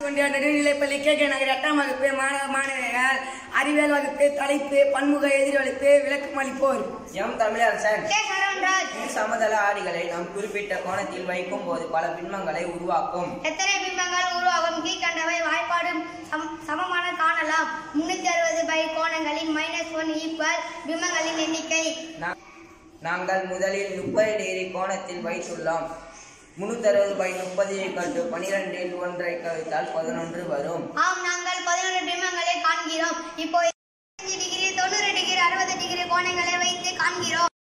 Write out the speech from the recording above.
ஒன்றிய நடுநிலைப்பள்ளி K K நகர் எட்டாம் வகுப்பு மாணவ மாணவிகள் அறிவியல் வகுப்பு தலைப்பு பன்முக எதிரொலிப்பு விளக்கம் அளிப்போர் எம் தமிழரசன் கே சரவணராஜ் இரு சமதள ஆடிகளை நாம் குறிப்பிட்ட கோணத்தில் வைக்கும் போது பல பின்மங்களை உருவாக்கும் எத்தனை பிம்பங்கள் உருவாகும் கீழ்கண்டவை வாய்ப்பாடு சம- சமமான காணலாம் முன்னூத்தி அறுபது பை கோணங்களின் மைனஸ் ஒன் ஈக்குவல் பிம்பங்களின் எண்ணிக்கை நா- நாங்கள் முதலில் முப்பது டிகிரி கோணத்தில் வைத்துள்ளோம் முன்னூத்தி பை முப்பது கட்டு பனிரெண்டில் ஒன்றை கழித்தால் பதினொன்று வரும் ஆம் நாங்கள் பதினொன்று பிம்பங்களை காண்கிறோம் இப்போ டிகிரி தொண்ணூறு டிகிரி அறுபது டிகிரி கோணங்களை வைத்து காண்கிறோம்